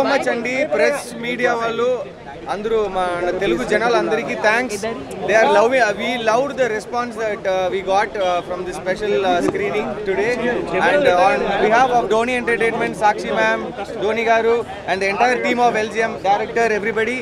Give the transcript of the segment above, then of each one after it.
much అండి press media వాళ్ళు అందరూ మన తెలుగు జనాలు అందరికీ thanks they are love we loved the response that we got from the special screening today and on behalf of Dhoni entertainment Sakshi ma'am Dhoni గారు and the entire team of LGM director everybody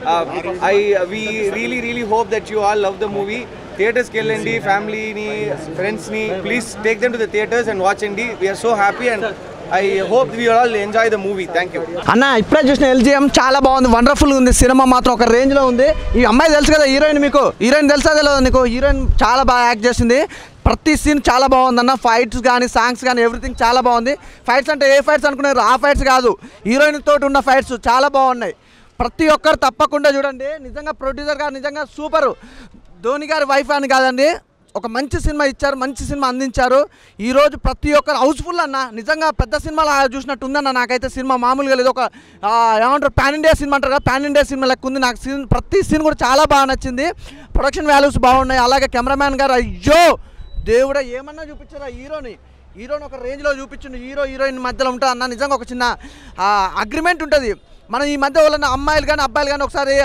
I we really really hope that you all love the movie థియేటర్స్కి వెళ్ళండి ఫ్యామిలీని ఫ్రెండ్స్ని please take them to the theatres and watch అండి we're so happy and I hope we all enjoy the movie thank you అన్న ఇప్పుడే చూసిన LGM చాలా బాగుంది వండర్ఫుల్ ఉంది సినిమా మాత్రం ఒక రేంజ్ లో ఉంది ఈ అమ్మాయి తెలుసు కదా హీరోయిన్ మీకు హీరోయిన్ తెలుసా తెలియదు నీకు హీరోయిన్ చాలా బాగా యాక్ట్ చేసింది ప్రతి సీన్ చాలా బాగుంది అన్న ఫైట్స్ కానీ సాంగ్స్ కానీ ఎవ్రీథింగ్ చాలా బాగుంది ఫైట్స్ అంటే ఏ ఫైట్స్ అనుకున్నారు ఆ ఫైట్స్ కాదు హీరోయిన్ తోటి ఉన్న ఫైట్స్ చాలా బాగున్నాయి ప్రతి ఒక్కరు తప్పకుండా చూడండి నిజంగా ప్రొడ్యూసర్ గారు నిజంగా సూపర్ ధోని గారి వైఫ్ అని కాదండి ఒక మంచి సినిమా ఇచ్చారు మంచి సినిమా అందించారు ఈరోజు ప్రతి ఒక్కరు హౌస్ఫుల్ అన్న నిజంగా పెద్ద సినిమాలో చూసినట్టు ఉందన్న నాకైతే సినిమా మామూలుగా లేదు ఒక ఆ, ఏమంటారు పాన్ ఇండియా సినిమా అంటారు కదా పాన్ ఇండియా సినిమా లెక్క ఉంది నాకు సీన్ ప్రతి సీన్ కూడా చాలా బాగా నచ్చింది ప్రొడక్షన్ వాల్యూస్ బాగున్నాయి అలాగే కెమెరామ్యాన్ గారు అయ్యో దేవుడా ఏమన్నా చూపించారా హీరోని హీరోని ఒక రేంజ్లో చూపించిండు హీరో హీరోయిన్ మధ్యలో ఉంటా అన్న నిజంగా ఒక చిన్న అగ్రిమెంట్ ఉంటుంది మనం ఈ మధ్య వాళ్ళని అమ్మాయిలు కానీ అబ్బాయిలు కానీ ఒకసారి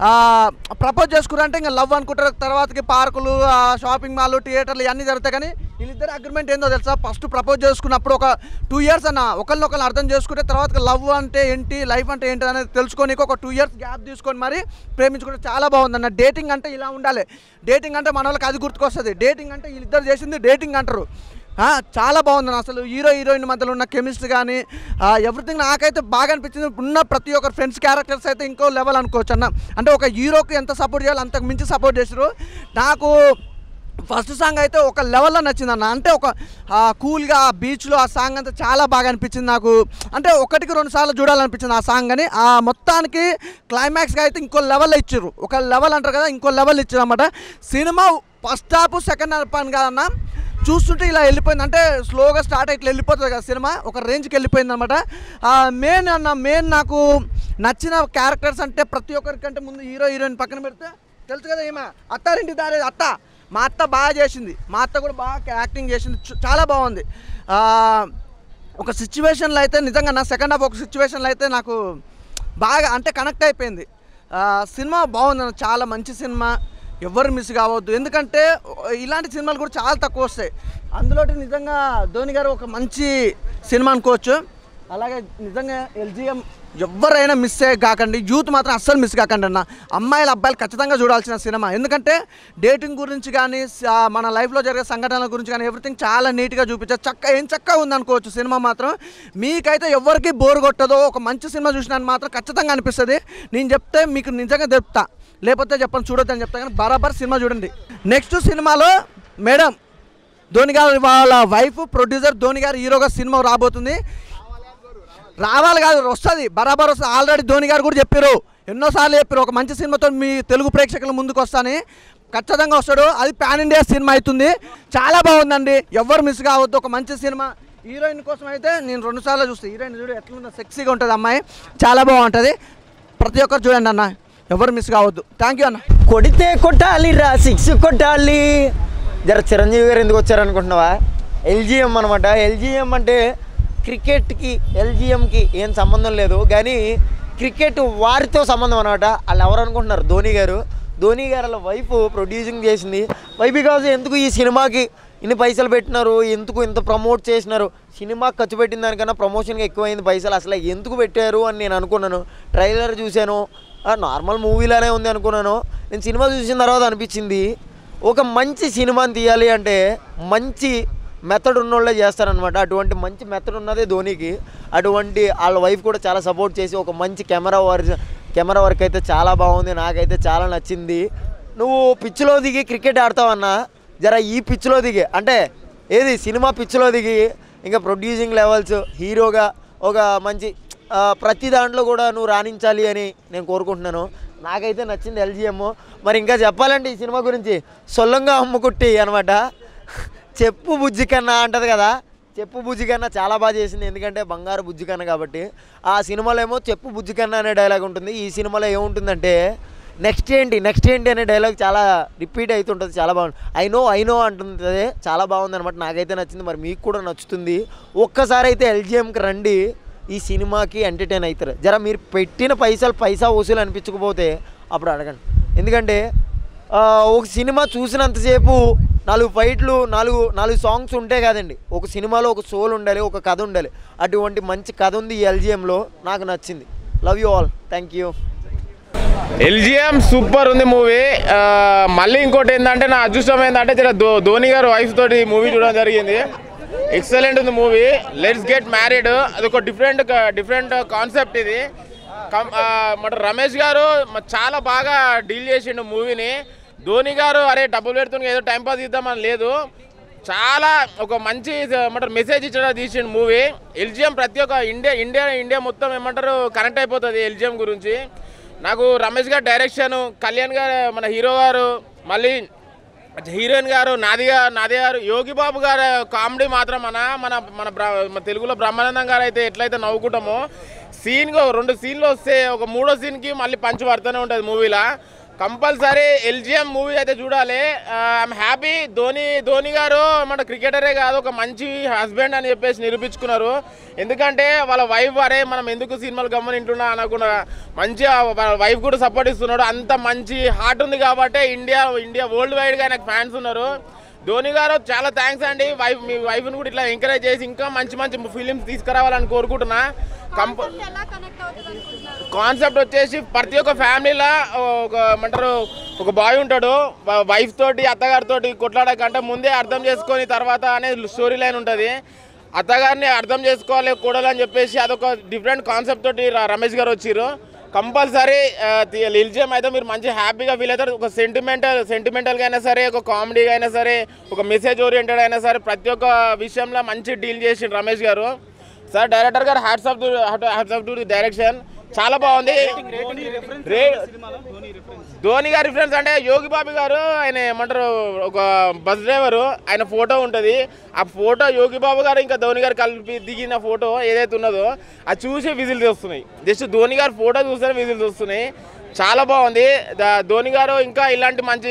ప్రపోజ్ చేసుకున్నారంటే ఇంకా లవ్ అనుకుంటారు తర్వాతకి పార్కులు ఆ, షాపింగ్ మాల్ థియేటర్లు ఇవన్నీ జరుగుతాయి కానీ వీళ్ళిద్దరు అగ్రిమెంట్ ఏందో తెలుసా ఫస్ట్ ప్రపోజ్ చేసుకున్నప్పుడు ఒక టూ ఇయర్స్ అన్న ఒకరినొకరు అర్థం చేసుకుంటే తర్వాత లవ్ అంటే ఏంటి లైఫ్ అంటే ఏంటి అనేది తెలుసుకొని ఒక టూ ఇయర్స్ గ్యాప్ తీసుకొని మరి ప్రేమించుకుంటే చాలా బాగుందన్న డేటింగ్ అంటే ఇలా ఉండాలి డేటింగ్ అంటే మన వాళ్ళకి అది గుర్తుకొస్తుంది డేటింగ్ అంటే వీళ్ళిద్దరు చేసింది డేటింగ్ అంటారు ఆ, చాలా బాగుంది అసలు హీరో హీరోయిన్ మధ్యలో ఉన్న కెమిస్ట్రీ కానీ ఎవ్రీథింగ్ నాకైతే బాగా అనిపించింది ఉన్న ప్రతి ఒక్కరు ఫ్రెండ్స్ క్యారెక్టర్స్ అయితే ఇంకో లెవెల్ అనుకోవచ్చు అన్న అంటే ఒక హీరోకి ఎంత సపోర్ట్ చేయాలో అంతకు మించి సపోర్ట్ చేసారు నాకు ఫస్ట్ సాంగ్ అయితే ఒక లెవెల్లో నచ్చింది అన్న అంటే ఒక కూల్గా ఆ బీచ్లో ఆ సాంగ్ అంతా చాలా బాగా అనిపించింది నాకు అంటే ఒకటికి రెండు సార్లు చూడాలనిపించింది ఆ సాంగ్ అని ఆ మొత్తానికి క్లైమాక్స్గా అయితే ఇంకో లెవెల్ ఇచ్చారు ఒక లెవెల్ అంటారు కదా ఇంకో లెవెల్ ఇచ్చారు అనమాట సినిమా ఫస్ట్ హాఫ్ సెకండ్ హాఫ్ అని కాదన్న చూస్తుంటే ఇలా వెళ్ళిపోయింది అంటే స్లోగా స్టార్ట్ అయ్యి ఇట్లా వెళ్ళిపోతుంది కదా సినిమా ఒక రేంజ్కి వెళ్ళిపోయింది అనమాట మెయిన్ అన్న మెయిన్ నాకు నచ్చిన క్యారెక్టర్స్ అంటే ప్రతి ఒక్కరికంటే ముందు హీరో హీరోయిన్ పక్కన పెడితే తెలుసు కదా ఏమా అత్తారింటి దారి అత్త మా అత్త బాగా చేసింది మా అత్త కూడా బాగా యాక్టింగ్ చేసింది చు- చాలా బాగుంది ఆ, ఒక సిచ్యువేషన్లో అయితే నిజంగా నా సెకండ్ హాఫ్ ఒక సిచ్యువేషన్లో అయితే నాకు బాగా అంటే కనెక్ట్ అయిపోయింది ఆ, సినిమా బాగుంది అన్న చాలా మంచి సినిమా ఎవరు మిస్ కావద్దు ఎందుకంటే ఇలాంటి సినిమాలు కూడా చాలా తక్కువ వస్తాయి అందులో నిజంగా ధోని గారు ఒక మంచి సినిమా అనుకోవచ్చు అలాగే నిజంగా ఎల్జిఎం ఎవరైనా మిస్ అయ్యే కాకండి యూత్ మాత్రం అస్సలు మిస్ కాకండి అన్న అమ్మాయిలు అబ్బాయిలు ఖచ్చితంగా చూడాల్సిన సినిమా ఎందుకంటే డేటింగ్ గురించి కానీ స- మన లైఫ్లో జరిగే సంఘటనల గురించి కానీ ఎవ్రీథింగ్ చాలా నీట్గా చూపించారు చక్క ఏం చక్కగా ఉందనుకోవచ్చు సినిమా మాత్రం మీకైతే ఎవరికి బోర్ కొట్టదో ఒక మంచి సినిమా చూసినాను మాత్రం ఖచ్చితంగా అనిపిస్తుంది నేను చెప్తే మీకు నిజంగా చెప్తా లేకపోతే చెప్పండి చూడొద్దని చెప్తా కానీ బరాబర్ సినిమా చూడండి నెక్స్ట్ సినిమాలో మేడం ధోని గారు వాళ్ళ వైఫ్ ప్రొడ్యూసర్ ధోని గారు హీరోగా సినిమా రాబోతుంది రావాలి కాదు వస్తుంది బరాబర్ వస్తుంది ఆల్రెడీ ధోని గారు కూడా చెప్పారు ఎన్నోసార్లు చెప్పారు ఒక మంచి సినిమాతో మీ తెలుగు ప్రేక్షకుల ముందుకు వస్తాని ఖచ్చితంగా వస్తాడు అది పాన్ ఇండియా సినిమా అవుతుంది చాలా బాగుందండి ఎవరు మిస్ కావద్దు ఒక మంచి సినిమా హీరోయిన్ కోసం అయితే నేను రెండు సార్లు చూస్తాను హీరోయిన్ చూడు ఎట్లుందో సెక్సీగా ఉంటుంది అమ్మాయి చాలా బాగుంటుంది ప్రతి ఒక్కరు చూడండి అన్న ఎవరు మిస్ కావద్దు థ్యాంక్ యూ అన్న కొడితే కొట్టాలి రా సిక్స్ కొట్టాలి జర చిరంజీవి గారు ఎందుకు వచ్చారనుకుంటున్నావా ఎల్జిఎం అనమాట ఎల్జిఎం అంటే క్రికెట్కి ఎల్జిఎంకి ఏం సంబంధం లేదు కానీ క్రికెట్ వారితో సంబంధం అనమాట వాళ్ళు ఎవరు అనుకుంటున్నారు ధోని గారు ధోని గారు వాళ్ళ వైఫ్ ప్రొడ్యూసింగ్ చేసింది వై బికాజ్ ఎందుకు ఈ సినిమాకి ఇన్ని పైసలు పెట్టినారు ఎందుకు ఇంత ప్రమోట్ చేసినారు సినిమా ఖర్చు పెట్టిన దానికన్నా ప్రమోషన్కి ఎక్కువైంది పైసలు అసలు ఎందుకు పెట్టారు అని నేను అనుకున్నాను ట్రైలర్ చూశాను నార్మల్ మూవీలానే ఉంది అనుకున్నాను నేను సినిమా చూసిన తర్వాత అనిపించింది ఒక మంచి సినిమాని తీయాలి అంటే మంచి మెథడ్ ఉన్నోళ్ళే చేస్తారనమాట అటువంటి మంచి మెథడ్ ఉన్నదే ధోనికి అటువంటి వాళ్ళ వైఫ్ కూడా చాలా సపోర్ట్ చేసి ఒక మంచి కెమెరా వర్క్ కెమెరా వర్క్ అయితే చాలా బాగుంది నాకైతే చాలా నచ్చింది నువ్వు పిచ్చిలో దిగి క్రికెట్ ఆడతావన్నా జర ఈ పిచ్చిలో దిగి అంటే ఏది సినిమా పిచ్చిలో దిగి ఇంకా ప్రొడ్యూసింగ్ లెవెల్స్ హీరోగా ఒక మంచి ఆ, ప్రతి దాంట్లో కూడా నువ్వు రాణించాలి అని నేను కోరుకుంటున్నాను నాకైతే నచ్చింది ఎల్జిఎం మరి ఇంకా చెప్పాలంటే ఈ సినిమా గురించి సొల్లంగా అమ్ముకుట్టి అనమాట చెప్పు బుజ్జి కన్నా అంటది కదా చెప్పు బుజ్జి కన్నా చాలా బాగా చేసింది ఎందుకంటే బంగారు బుజ్జి కన్నా కాబట్టి ఆ సినిమాలో ఏమో చెప్పు బుజ్జి కన్నా అనే డైలాగ్ ఉంటుంది ఈ సినిమాలో ఏముంటుందంటే నెక్స్ట్ ఏంటి నెక్స్ట్ ఏంటి అనే డైలాగ్ చాలా రిపీట్ అవుతుంటుంది చాలా బాగుంది ఐ నో ఐ నో అంటుంది చాలా బాగుంది అనమాట నాకైతే నచ్చింది మరి మీకు కూడా నచ్చుతుంది ఒక్కసారి అయితే ఎల్జిఎంకి రండి ఈ సినిమాకి ఎంటర్టైన్ అవుతారు జర మీరు పెట్టిన పైసలు పైసా వసూలు అనిపించకపోతే అప్పుడు అడగండి ఎందుకంటే ఆ, ఒక సినిమా చూసినంతసేపు నాలుగు ఫైట్లు నాలుగు నాలుగు సాంగ్స్ ఉంటాయి కదండి ఒక సినిమాలో ఒక సోల్ ఉండాలి ఒక కథ ఉండాలి అటువంటి మంచి కథ ఉంది ఈ ఎల్జిఎంలో నాకు నచ్చింది love you all thank you LGM super ఉంది మూవీ మళ్ళీ ఇంకోటి ఏంటంటే నా అదృష్టం ఏంటంటే జర ధో ధోని గారు వైఫ్ తోటి మూవీ చూడడం జరిగింది ఎక్సలెంట్ ఉంది మూవీ లెట్స్ గెట్ మ్యారీడ్ అది ఒక డిఫరెంట్ డిఫరెంట్ కాన్సెప్ట్ ఇది కం- ఆ, మన రమేష్ గారు మ- చాలా బాగా డీల్ చేసిండు మూవీని ధోని గారు అరే డబ్బులు పెడుతున్న ఏదో టైం పాస్ ఇద్దామని లేదు చాలా ఒక మంచి ఏమంటారు మెసేజ్ ఇచ్చడం తీసిండు మూవీ ఎల్జిఎం ప్రతి ఒక్క ఇండియా ఇండియా ఇండియా మొత్తం ఏమంటారు కనెక్ట్ అయిపోతుంది ఎల్జిఎం గురించి నాకు రమేష్ గారు డైరెక్షన్ కళ్యాణ్ గారు మన హీరో గారు మళ్ళీ హీరోయిన్ గారు నాదిగా నాది గారు యోగి బాబు గారు కామెడీ మాత్రం మన మన మన బ్ర- మన తెలుగులో బ్రహ్మానందం గారు అయితే ఎట్లయితే నవ్వుకుంటామో సీన్ రెండు సీన్లు వస్తే ఒక మూడో సీన్కి మళ్ళీ పంచి పడుతూనే ఉంటుంది మూవీలో కంపల్సరీ ఎల్జిఎం మూవీ అయితే చూడాలి ఐఎమ్ హ్యాపీ ధోని ధోని గారు మన క్రికెటరే కాదు ఒక మంచి హస్బెండ్ అని చెప్పేసి నిరూపించుకున్నారు ఎందుకంటే వాళ్ళ వైఫ్ అరే మనం ఎందుకు సినిమాలు గమనింటున్నా అనకుండా మంచిగా వాళ్ళ వైఫ్ కూడా సపోర్ట్ ఇస్తున్నాడు అంత మంచి హార్ట్ ఉంది కాబట్టి ఇండియా ఇండియా వరల్డ్ వైడ్గా ఆయనకు ఫ్యాన్స్ ఉన్నారు ధోని గారు చాలా థ్యాంక్స్ అండి వైఫ్ మీ వైఫ్ని కూడా ఇట్లా ఎంకరేజ్ చేసి ఇంకా మంచి మంచి ఫిలిమ్స్ తీసుకురావాలని కోరుకుంటున్నా కంప ఎలా కనెక్ట్ అవుతుంది అనుకుంటున్నారు కాన్సెప్ట్ వచ్చేసి ప్రతి ఒక్క ఫ్యామిలీలో ఒక ఏమంటారు ఒక బాయ్ ఉంటాడు వైఫ్ తోటి అత్తగారి తోటి కొట్లాడకంటే ముందే అర్థం చేసుకొని తర్వాత అనేది స్టోరీ లైన్ ఉంటుంది అత్తగారిని అర్థం చేసుకోవాలి కూడాలని చెప్పేసి అదొక డిఫరెంట్ కాన్సెప్ట్ తోటి ర- రమేష్ గారు వచ్చిర్రు కంపల్సరీ ఎల్జిఎం అయితే మీరు మంచి హ్యాపీగా ఫీల్ అవుతారు ఒక సెంటిమెంటల్ సెంటిమెంటల్గా అయినా సరే ఒక కామెడీగా అయినా సరే ఒక మెసేజ్ ఓరియంటెడ్ అయినా సరే ప్రతి ఒక్క విషయంలో మంచి డీల్ చేసిండు Ramesh garu sir director garu hats off hats off to the direction చాలా బాగుంది రే- ధోని గారి రిఫరెన్స్ అంటే యోగి బాబు గారు ఆయన ఏమంటారు ఒక బస్ డ్రైవరు ఆయన ఫోటో ఉంటుంది ఆ ఫోటో యోగి బాబు గారు ఇంకా ధోని గారు కలిపి దిగిన ఫోటో ఏదైతే ఉన్నదో అది చూసి విజిల్స్ వస్తున్నాయి జస్ట్ ధోని గారి ఫోటో చూస్తేనే విజిల్స్ వస్తున్నాయి చాలా బాగుంది ద- ధోని గారు ఇంకా ఇలాంటి మంచి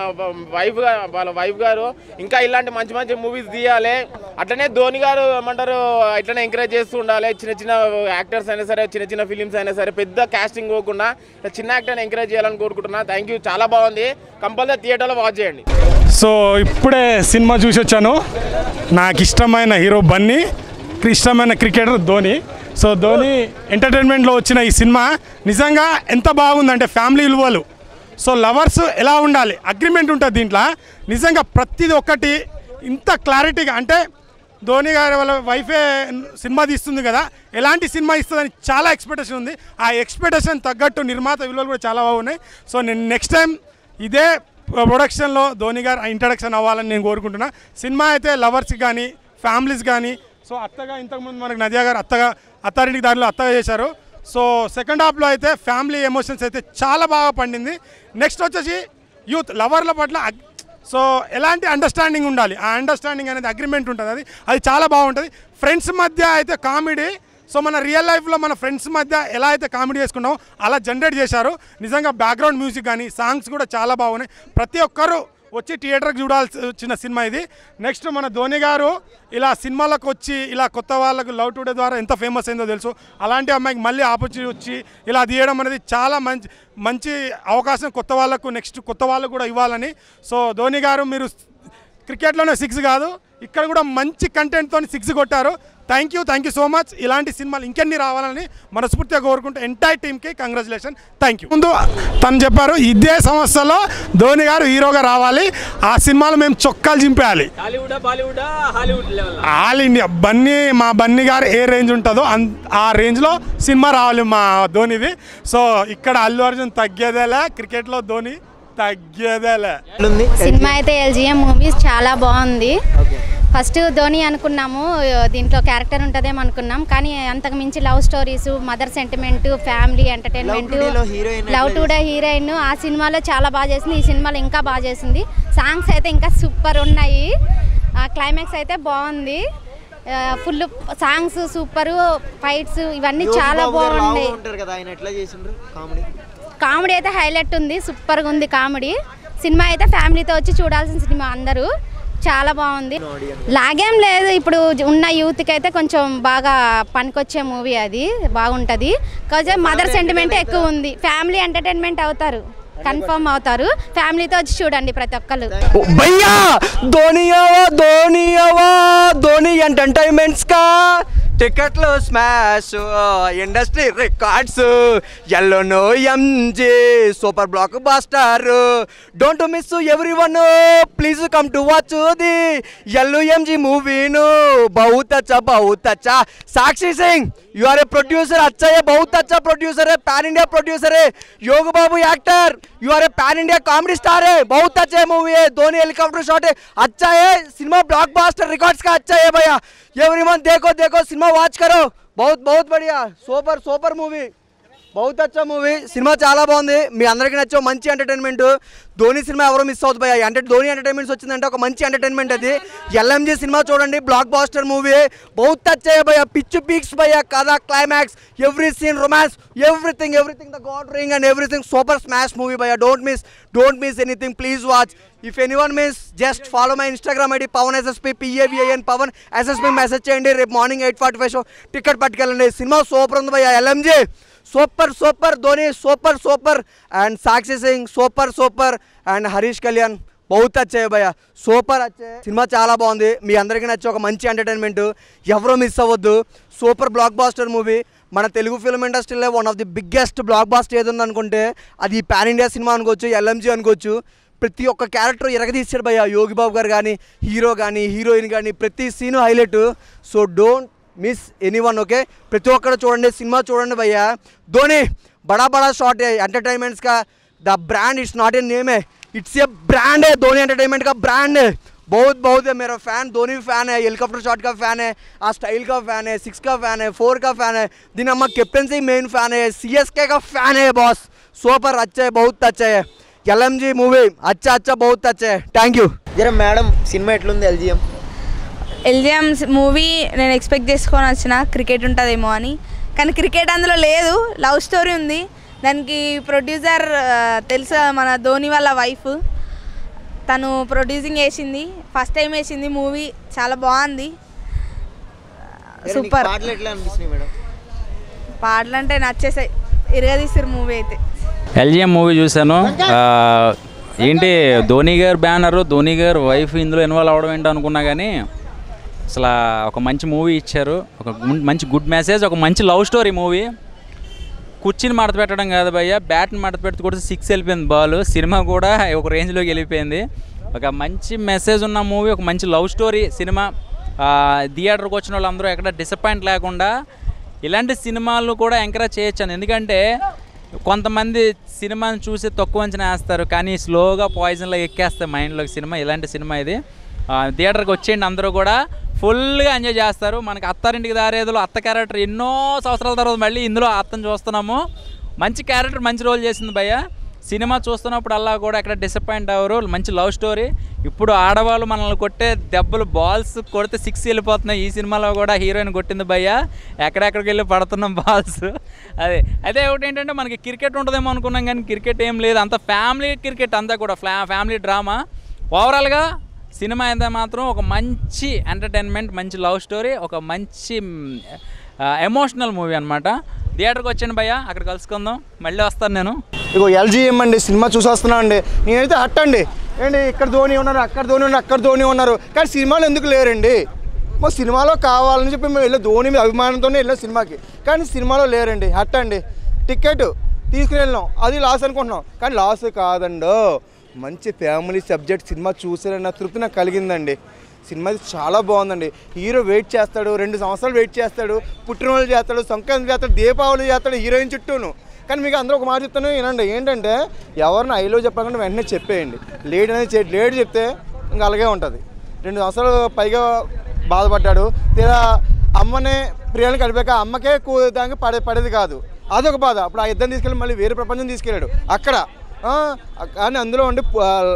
వైఫ్ వాళ్ళ వైఫ్ గారు ఇంకా ఇలాంటి మంచి మంచి మూవీస్ తీయాలి అట్లనే ధోని గారు ఏమంటారు ఇట్లనే ఎంకరేజ్ చేస్తూ ఉండాలి చిన్న చిన్న యాక్టర్స్ అయినా సరే చిన్న చిన్న ఫిలిమ్స్ అయినా సరే పెద్ద కాస్టింగ్ పోకుండా ఇట్లా చిన్న యాక్టర్ని ఎంకరేజ్ చేయాలని కోరుకుంటున్నా థ్యాంక్ యూ చాలా బాగుంది కంపల్సరీ థియేటర్లో వాచ్ చేయండి సో ఇప్పుడే సినిమా చూసి వచ్చాను నాకు ఇష్టమైన హీరో బన్నీ ఇష్టమైన క్రికెటర్ ధోని సో ధోని ఎంటర్టైన్మెంట్లో వచ్చిన ఈ సినిమా నిజంగా ఎంత బాగుందంటే ఫ్యామిలీ విలువలు సో లవర్స్ ఎలా ఉండాలి అగ్రిమెంట్ ఉంటుంది దీంట్లో నిజంగా ప్రతిది ఒక్కటి ఇంత క్లారిటీగా అంటే ధోని గారి వాళ్ళ వైఫే సినిమా తీస్తుంది కదా ఎలాంటి సినిమా ఇస్తుందని చాలా ఎక్స్పెక్టేషన్ ఉంది ఆ ఎక్స్పెక్టేషన్ తగ్గట్టు నిర్మాత విలువలు కూడా చాలా బాగున్నాయి సో నేను నెక్స్ట్ టైం ఇదే ప్రొడక్షన్లో ధోని గారు ఇంట్రడక్షన్ అవ్వాలని నేను కోరుకుంటున్నా సినిమా అయితే లవర్స్కి కానీ ఫ్యామిలీస్ కానీ సో అత్తగా ఇంతకుముందు మనకు నదియా గారు అత్తగా అత్తారింటికి దారిలో అత్తగా చేశారు సో సెకండ్ హాఫ్లో అయితే ఫ్యామిలీ ఎమోషన్స్ అయితే చాలా బాగా పండింది నెక్స్ట్ వచ్చేసి యూత్ లవర్ల పట్ల అగ్- సో ఎలాంటి అండర్స్టాండింగ్ ఉండాలి ఆ అండర్స్టాండింగ్ అనేది అగ్రిమెంట్ ఉంటుంది అది అది చాలా బాగుంటుంది ఫ్రెండ్స్ మధ్య అయితే కామెడీ సో మన రియల్ లైఫ్లో మన ఫ్రెండ్స్ మధ్య ఎలా అయితే కామెడీ చేసుకున్నామో అలా జనరేట్ చేశారు నిజంగా బ్యాక్గ్రౌండ్ మ్యూజిక్ కానీ సాంగ్స్ కూడా చాలా బాగున్నాయి ప్రతి ఒక్కరూ వచ్చి థియేటర్కి చూడాల్సి వచ్చిన సినిమా ఇది నెక్స్ట్ మన ధోని గారు ఇలా సినిమాలకు వచ్చి ఇలా కొత్త వాళ్ళకు లవ్ టుడే ద్వారా ఎంత ఫేమస్ అయిందో తెలుసు అలాంటి అమ్మాయికి మళ్ళీ ఆపర్చునిటీ వచ్చి ఇలా తీయడం అనేది చాలా మంచి మంచి అవకాశం కొత్త వాళ్ళకు నెక్స్ట్ కొత్త వాళ్ళకు కూడా ఇవ్వాలని సో ధోని గారు మీరు క్రికెట్లోనే సిక్స్ కాదు ఇక్కడ కూడా మంచి కంటెంట్తో సిక్స్ కొట్టారు thank you thank you so much ఇలాంటి సినిమాలు ఇంకెన్ని రావాలని మనస్ఫూర్తిగా కోరుకుంటూ ఎంటైర్ టీమ్కి కంగ్రాచులేషన్ థ్యాంక్ యూ ముందు తను చెప్పారు ఇదే సంవత్సరంలో ధోని గారు హీరోగా రావాలి ఆ సినిమాలో మేము చొక్కాలు చింపేయాలి Hollywood Bollywood Hollywood level all India Bunny మా బన్నీ గారు ఏ రేంజ్ ఉంటుందో అన్ ఆ రేంజ్లో సినిమా రావాలి మా ధోనిది సో ఇక్కడ అల్లు అర్జున్ తగ్గేదేలే క్రికెట్లో ధోని తగ్గేదేలే ఎట్లుంది సినిమా అయితే ఎల్జిఎం మూవీస్ చాలా బాగుంది ఫస్ట్ ధోని అనుకున్నాము దీంట్లో క్యారెక్టర్ ఉంటుందేమో అనుకున్నాం కానీ అంతకు మించి love stories mother sentiment family entertainment Love Today లో heroine లవ్ ఎట్లా టుడే హీరోయిన్ ఆ సినిమాలో చాలా బాగా చేసింది ఈ సినిమాలో ఇంకా బాగా చేసింది సాంగ్స్ అయితే ఇంకా సూపర్ ఉన్నాయి క్లైమాక్స్ అయితే బాగుంది ఫుల్ సాంగ్స్ సూపర్ ఫైట్స్ ఇవన్నీ యోగి చాలా బాబు గారు లావుగా బాగున్నాయి ఉంటారు కదా ఆయన ఎట్లా చేసిండ్రు కామెడీ కామెడీ అయితే హైలైట్ ఉంది సూపర్గా ఉంది కామెడీ సినిమా అయితే ఫ్యామిలీతో వచ్చి చూడాల్సిన సినిమా అందరూ చాలా బాగుంది లాగేం లేదు ఇప్పుడు ఉన్న యూత్కి అయితే కొంచెం బాగా పనికొచ్చే మూవీ అది బాగుంటుంది కొంచెం మదర్ సెంటిమెంట్ ఎక్కువ ఉంది ఫ్యామిలీ ఎంటర్టైన్మెంట్ అవుతారు కన్ఫర్మ్ అవుతారు ఫ్యామిలీతో వచ్చి చూడండి ప్రతి ఒక్కరు భయ్యా ధోని అవా ధోని అవా ధోని ఎంటర్టైన్మెంట్స్ కా టికెట్లు స్మాష్ ఇండస్ట్రీ రికార్డ్స్ ఎల్లోనో ఎంజే super blockbuster don't miss everyone please come to watch the ఎల్లు ఎంజీ మూవీను बहुत अच्छा बहुत अच्छा Sakshi Singh you are a producer अच्छा है बहुत अच्छा प्रोड्यूसर है पैन इंडिया प्रोड्यूसर है Yogi Babu actor you are a pan India comedy star है बहुत अच्छा मूवी है धोनी हेलीकॉप्टर शॉट है अच्छा है सिनेमा ब्लॉकबस्टर रिकॉर्ड्स का अच्छा है भैया एवरीवन देखो देखो सिनेमा वॉच करो बहुत बहुत बढ़िया సూపర్ సూపర్ మూవీ బహుత్ అచ్చా మూవీ సినిమా చాలా బాగుంది మీ అందరికీ నచ్చే మంచి ఎంటర్టైన్మెంట్ ధోని సినిమా ఎవరో మిస్ అవుతుంది భయ్య అంటే ధోని ఎంటర్టైన్మెంట్స్ వచ్చిందంటే ఒక మంచి ఎంటర్టైన్మెంట్ అది ఎల్ఎంజీ సినిమా చూడండి బ్లాక్ బాస్టర్ మూవీ బహుత్ అచ్చా భయ్య పిచ్చు పీక్స్ భయ్య కథ climax every scene romance everything everything the god ring and everything super smash movie భయ్య don't miss don't miss anything please watch if anyone miss just follow my Instagram ID Pavan SSP PAVIN Pavan SSP message చేయండి రేపు morning eight forty five show ticket పట్టుకెళ్ళండి సినిమా super ఉంది భయ్య LMG super super Dhoni super super and Sakshi Singh super super and Harish Kalyan బహుత్ వచ్చాయి భయ super వచ్చాయి సినిమా చాలా బాగుంది మీ అందరికీ నచ్చే ఒక మంచి ఎంటర్టైన్మెంట్ ఎవరో మిస్ అవ్వద్దు సూపర్ బ్లాక్ బాస్టర్ మూవీ మన తెలుగు ఫిల్మ్ ఇండస్ట్రీలో one of the biggest blockbuster ఏది ఉందనుకుంటే అది పాన్ ఇండియా సినిమా అనుకోవచ్చు ఎల్ఎంజీ అనుకోవచ్చు ప్రతి ఒక్క క్యారెక్టర్ ఎరగదీశాడు భయ్య యోగి బాబు గారు కానీ హీరో కానీ హీరోయిన్ కానీ ప్రతి scene highlight so don't miss anyone okay ప్రతి ఒక్కరు చూడండి సినిమా చూడండి భయ్యా ధోని బడా బడా షార్ట్ ఎంటरटेनमेंट्स का the brand it's not a name है इट्स ए ब्रांड है धोनी एंटरटेनमेंट का ब्रांड है बहुत बहुत है मेरा फैन धोनी फैन है हेलीकॉप्टर शॉट का फैन है आ स्टाइल का फैन है सिक्स का फैन है फोर का फैन है दिन अम्मा कैप्टनसी मेन फैन है सी एस के का फैन है बॉस सुपर अच्छा है बहुत अच्छा है एल एम जी मूवी अच्छा अच्छा बहुत अच्छा है थैंक यू జర మేడం సినిమా ఎట్లుంది ఎల్జిఎం ఎల్జిఎం మూవీ నేను ఎక్స్పెక్ట్ చేసుకొని వచ్చిన క్రికెట్ ఉంటుందేమో అని కానీ క్రికెట్ అందులో లేదు లవ్ స్టోరీ ఉంది దానికి ప్రొడ్యూసర్ ఆ, తెలుసు కదా మన ధోని వాళ్ళ వైఫ్ తను ప్రొడ్యూసింగ్ వేసింది ఫస్ట్ టైం వేసింది మూవీ చాలా బాగుంది సూపర్ పాటలు ఎట్లా అనిపిస్తున్నాయి మేడం పాటలు అంటే నచ్చేసాయి ఇరగదీస్తారు మూవీ అయితే ఎల్జిఎం మూవీ చూశాను ఆ, ఏంటి ధోని గారు బ్యానరు ధోని గారు వైఫ్ ఇందులో ఇన్వాల్వ్ అవ్వడం ఏంటో అనుకున్నా కానీ అసలు ఒక మంచి మూవీ ఇచ్చారు ఒక గుడ్- మంచి గుడ్ మెసేజ్ ఒక మంచి లవ్ స్టోరీ మూవీ కుర్చీని మడత పెట్టడం కాదు భయ్య బ్యాట్ని మడత పెడితే కూడా సిక్స్ వెళ్ళిపోయింది బాల్ సినిమా కూడా ఒక రేంజ్లోకి వెళ్ళిపోయింది ఒక మంచి మెసేజ్ ఉన్న మూవీ ఒక మంచి లవ్ స్టోరీ సినిమా ఆ, థియేటర్కి వచ్చిన వాళ్ళందరూ ఎక్కడ డిసప్పాయింట్ లేకుండా ఇలాంటి సినిమాలు కూడా ఎంకరేజ్ చేయొచ్చాను ఎందుకంటే కొంతమంది సినిమాని చూసి తక్కువ అంచనా వేస్తారు కానీ స్లోగా పాయిజన్లో ఎక్కేస్తాయి మైండ్లోకి సినిమా ఇలాంటి సినిమా ఇది ఆ, థియేటర్కి వచ్చేయండి అందరూ కూడా ఫుల్గా ఎంజాయ్ చేస్తారు మనకి అత్తారింటికి దారేదిలో అత్త క్యారెక్టర్ ఎన్నో సంవత్సరాల తర్వాత మళ్ళీ ఇందులో అత్తను చూస్తున్నాము మంచి క్యారెక్టర్ మంచి రోల్ చేసింది భయ్య సినిమా చూస్తున్నప్పుడు అలా కూడా ఎక్కడ డిసప్పాయింట్ అవ్వరు మంచి లవ్ స్టోరీ ఇప్పుడు ఆడవాళ్ళు మనల్ని కొట్టే దెబ్బలు బాల్స్ కొడితే సిక్స్ వెళ్ళిపోతున్నాయి ఈ సినిమాలో కూడా హీరోయిన్ కొట్టింది భయ్య ఎక్కడెక్కడికి వెళ్ళి పడుతున్నాం బాల్స్ అదే అదే ఒకటి ఏంటంటే మనకి క్రికెట్ ఉంటుందేమో అనుకున్నాం కానీ క్రికెట్ ఏం లేదు అంత ఫ్యామిలీ క్రికెట్ అంతా కూడా ఫ్లా ఫ్యామిలీ డ్రామా ఓవరాల్గా సినిమా అయితే మాత్రం ఒక మంచి ఎంటర్టైన్మెంట్ మంచి లవ్ స్టోరీ ఒక మంచి ఎమోషనల్ మూవీ అనమాట థియేటర్కి వచ్చాను భయ్య అక్కడ కలుసుకుందాం మళ్ళీ వస్తాను నేను ఇగో ఎల్జీఎం అండి సినిమా చూసేస్తున్నా అండి నేనైతే హట్ అండి ఏంటి ఇక్కడ ధోని ఉన్నారు అక్కడ ధోని ఉన్నారు అక్కడ ధోని ఉన్నారు కానీ సినిమాలో ఎందుకు లేరండి మా సినిమాలో కావాలని చెప్పి మేము వెళ్ళే ధోని మీద అభిమానంతోనే వెళ్ళాం సినిమాకి కానీ సినిమాలో లేరండి హట్ అండి టికెట్ తీసుకుని వెళ్ళాం అది లాస్ అనుకుంటున్నాం కానీ లాస్ కాదండో మంచి ఫ్యామిలీ సబ్జెక్ట్ సినిమా చూసారన్న తృప్తి నాకు కలిగిందండి సినిమా అయితే చాలా బాగుందండి హీరో వెయిట్ చేస్తాడు రెండు సంవత్సరాలు వెయిట్ చేస్తాడు పుట్టినరోజు చేస్తాడు సంక్రాంతి చేస్తాడు దీపావళి చేస్తాడు హీరోయిన్ చుట్టూను కానీ మీకు అందరూ ఒక మాట చెప్తాను వినండి ఏంటంటే ఎవరిని ఐలో చెప్పకుండా వెంటనే చెప్పేయండి లేట్ అనేది చే- లేట్ చెప్తే ఇంకా అలాగే ఉంటుంది రెండు సంవత్సరాలు పైగా బాధపడ్డాడు తీరా అమ్మనే ప్రియాని కలిపాక అమ్మకే కూ- దానికి పడే పడేది కాదు అదొక బాధ అప్పుడు ఆ ఇద్దరిని తీసుకెళ్ళి మళ్ళీ వేరే ప్రపంచం తీసుకెళ్ళాడు అక్కడ ఆ, కానీ అందులో ఉండి ప-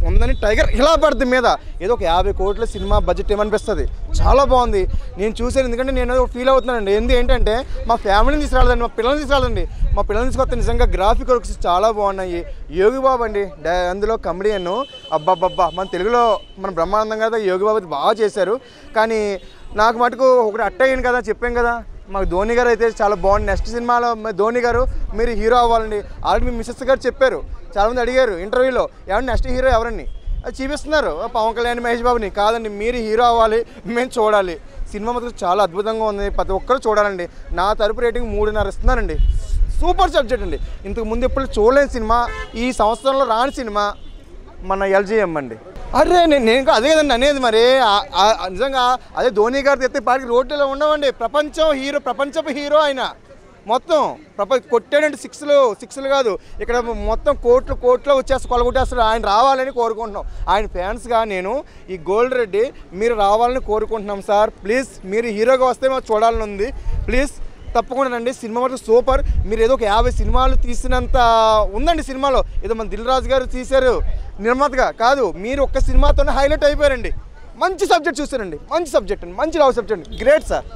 ఉందని టైగర్ ఇలా పడుతుంది మీద ఏదో ఒక యాభై కోట్ల సినిమా బడ్జెట్ ఏమనిపిస్తుంది చాలా బాగుంది నేను చూసాను ఎందుకంటే నేను ఫీల్ అవుతున్నానండి ఏంది ఏంటంటే మా ఫ్యామిలీని తీసుకురాలేదండి మా పిల్లల్ని తీసుకురాలేదండి మా పిల్లల్ని తీసుకొస్తే నిజంగా గ్రాఫిక్ వర్క్స్ చాలా బాగున్నాయి యోగి బాబు అండి డా- అందులో కమెడియన్ అబ్బాబ్బా మన తెలుగులో మన బ్రహ్మానందం కదా యోగి బాబు అయితే బాగా చేశారు కానీ నాకు మటుకు ఒకటి అట్ట అయ్యాను కదా చెప్పాం కదా మాకు ధోని గారు అయితే చాలా బాగుంది నెక్స్ట్ సినిమాలో మరి ధోని గారు మీరు హీరో అవ్వాలండి ఆల్రెడీ మీ మిస్సెస్ గారు చెప్పారు చాలామంది అడిగారు ఇంటర్వ్యూలో ఎవరు నెక్స్ట్ హీరో ఎవరండి అది చూపిస్తున్నారు ఆ పవన్ కళ్యాణ్ మహేష్ బాబుని కాదండి మీరు హీరో అవ్వాలి మేము చూడాలి సినిమా మాత్రం చాలా అద్భుతంగా ఉంది ప్రతి ఒక్కరు చూడాలండి నా తరపు రేటింగ్ మూడున్నర ఇస్తున్నానండి సూపర్ సబ్జెక్ట్ అండి ఇంతకు ముందు ఎప్పుడు చూడలేని సినిమా ఈ సంవత్సరంలో రాని సినిమా మన ఎల్జీఎం అండి అరే నేను నేను ఇంకా అదే కదండి అనేది మరి ఆ- ఆ- నిజంగా అదే ధోని గారు తెస్తే పాటికి రోడ్లలో ఉండవండి ప్రపంచం హీరో ప్రపంచపు హీరో ఆయన మొత్తం ప్రపంచ కొట్టాడంటే సిక్స్లు సిక్స్లు కాదు ఇక్కడ మొత్తం కోట్లు కోట్లు వచ్చేసి కొలగొట్టేస్తారు ఆయన రావాలని కోరుకుంటున్నాం ఆయన ఫ్యాన్స్గా నేను ఈ గోల్డ్ రెడ్డి మీరు రావాలని కోరుకుంటున్నాం సార్ ప్లీజ్ మీరు హీరోగా వస్తే మాకు చూడాలని ఉంది ప్లీజ్ తప్పకుండా రండి సినిమా మాత్రం సూపర్ మీరు ఏదో ఒక యాభై సినిమాలు తీసినంత ఉందండి సినిమాలో ఏదో మన దిల్ రాజు గారు తీశారు నిర్మాతగా కాదు మీరు ఒక్క సినిమాతోనే హైలైట్ అయిపోయారండి మంచి సబ్జెక్ట్ చూసారండి మంచి సబ్జెక్ట్ అండి మంచి లవ్ సబ్జెక్ట్ గ్రేట్ సార్